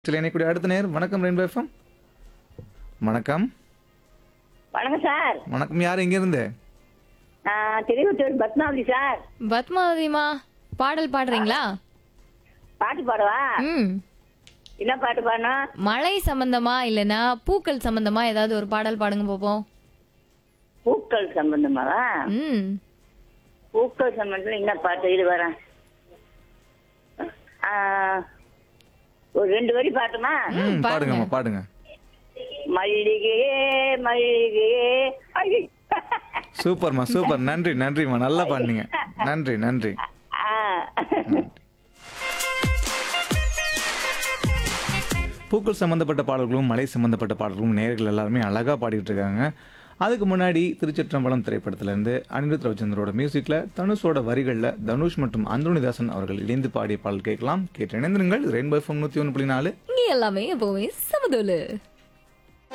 சில இணைக்கூடிய அடுத்த நேர் வணக்கம் ரெயின்போ எஃப்எம் வணக்கம் வணக்கம் சார் வணக்கம் யார் எங்க இருந்து நான் திருவத்தூர் பத்மாவதி சார் பத்மாவதிமா பாடல் பாடுறீங்களா பாட்டு பாடவா ம் என்ன பாட்டு பாடணும் மழை சம்பந்தமா இல்லனா பூக்கள் சம்பந்தமா ஏதாவது ஒரு பாடல் பாடுங்க பாப்போம் பூக்கள் சம்பந்தமாவா ம் பூக்கள் சம்பந்தம் என்ன பாட்டு இது வரேன் ஆ, ஒரு ரெண்டு வரி பாட்டுமா ம் பாடுங்கம்மா பாடுங்க மல்லிகையே மல்லிகையே ஐயோ. சூப்பர்மா சூப்பர் நன்றி நன்றிம்மா நல்லா பாடுனீங்க நன்றி நன்றி ஆ. பூக்கள் சம்பந்தப்பட்ட பாடல்களும் மலை சம்பந்தப்பட்ட பாடல்களும் நேயர்கள் எல்லாருமே அழகா பாடிட்டு இருக்காங்க அதுக்கு முன்னாடி திருச்சிற்றம்பலம் திரைப்படத்திலிருந்து அனிருத் ரவிச்சந்திரோட மியூசிக்ல தனுஷோட வரிகள்ல தனுஷ் மற்றும் அந்தோணிதாசன் அவர்கள் இணைந்து பாடிய பாடல் கேட்கலாம் கேட்டு இணைந்திருங்கள் ரெயின்போ எஃப்எம் நூத்தி ஒன்று புள்ளி நாலு இங்க எல்லாமே எப்பவுமே சமதோலு